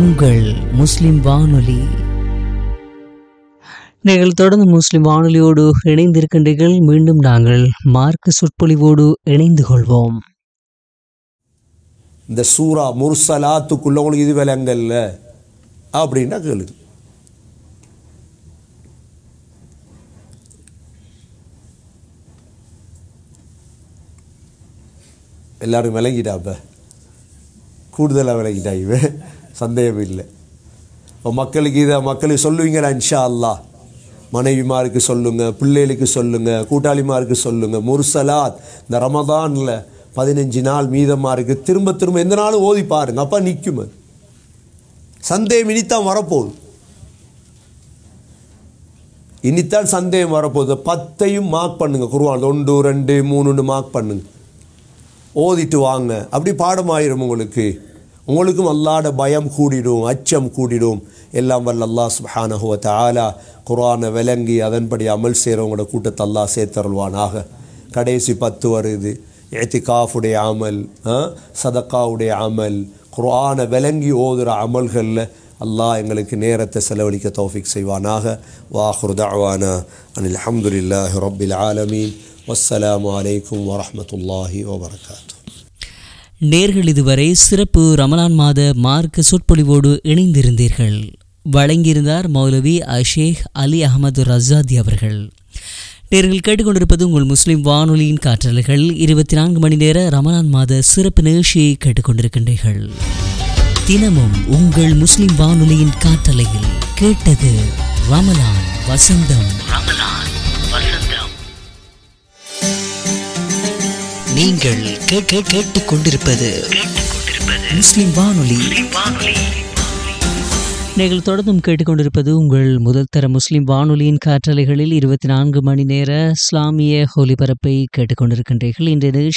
உங்கள் முஸ்லிம் வானொலி நீங்கள் தொடர்ந்து முஸ்லிம் வானொலியோடு இணைந்திருக்கின்றீர்கள் மீண்டும் நாங்கள் மார்க்க சொற்பொழிவோடு இணைந்து கொள்வோம் இந்த சூரா முர்சலாத்துக்குள்ள உங்களுக்கு இது விலங்கல்ல அப்படின்னா கேளுங்க எல்லாரும் விளங்கிட்டா இப்ப கூடுதலாக விளங்கிட்டா இவன் சந்தேகம் இல்லை இப்போ மக்களுக்கு இதை மக்களுக்கு சொல்லுவீங்களா இன்ஷா அல்லாஹ் மனைவிமாருக்கு சொல்லுங்க பிள்ளைகளுக்கு சொல்லுங்க கூட்டாளிமாருக்கு சொல்லுங்க முர்சலாத் இந்த ரமதானில் பதினஞ்சு நாள் மீதமாக இருக்கு திரும்ப திரும்ப எந்த நாளும் ஓதி பாருங்க அப்போ நிற்கும் அது சந்தேகம் இனித்தான் வரப்போகுது இனித்தான் சந்தேகம் வரப்போகுது பத்தையும் மார்க் பண்ணுங்க குருவான் ஒன்று ரெண்டு மூணுன்னு மார்க் பண்ணுங்க ஓதிட்டு வாங்க அப்படி பாடமாயிரும் உங்களுக்கு உங்களுக்கும் அல்லாட பயம் கூடிடும் அச்சம் கூடிடும் எல்லாம் வல்ல அல்லாஹ் சுப்ஹானஹு வ தஆலா குர்ஆனை விளங்கி அதன்படி அமல் செய்கிறவங்களோட கூட்டத்தை அல்லாஹ் சேர்த்தருள்வானாக கடைசி பத்து வருது ஏத்திகாஃபுடைய அமல் ஆ, சதக்காவுடைய அமல் குர்ஆனை விளங்கி ஓதுற அமல்களில் அல்லாஹ் எங்களுக்கு நேரத்தை செலவழிக்க தௌஃபிக் செய்வானாக வாஹுர் தஅவானா அனில் அல்ஹம்துலில்லாஹி ரப்பில் ஆலமீன் வஸ்ஸலாமு அலைக்கும் வரஹ்மத்துல்லாஹி வபரகாத்து நேர்கள் இதுவரை சிறப்பு ரமலான் மாத மார்க்க சொற்பொழிவோடு இணைந்திருந்தீர்கள் வழங்கியிருந்தார் மௌலவி அஷேக் அலி அகமது ரசாதி அவர்கள் நேர்கள் கேட்டுக்கொண்டிருப்பது உங்கள் முஸ்லிம் வானொலியின் காற்றலைகள் இருபத்தி நான்கு மணி நேர ரமலான் மாத சிறப்பு நிகழ்ச்சியை கேட்டுக்கொண்டிருக்கின்றீர்கள் தினமும் உங்கள் முஸ்லிம் வானொலியின் காற்றலையில் கேட்டது ரமலான் வசந்தம் ரமலான் வசந்தம் நீங்கள் கேட்க கேட்டுக் கொண்டிருப்பது முஸ்லிம் வானொலி நீங்கள் தொடர்ந்தும் கேட்டுக்கொண்டிருப்பது உங்கள் முதல் தர முஸ்லிம் வானொலியின் காற்றலைகளில் இருபத்தி நான்கு மணி நேர இஸ்லாமிய ஒலிபரப்பை கேட்டுக்கொண்டிருக்கின்றீர்கள் இன்றைய நிகழ்ச்சி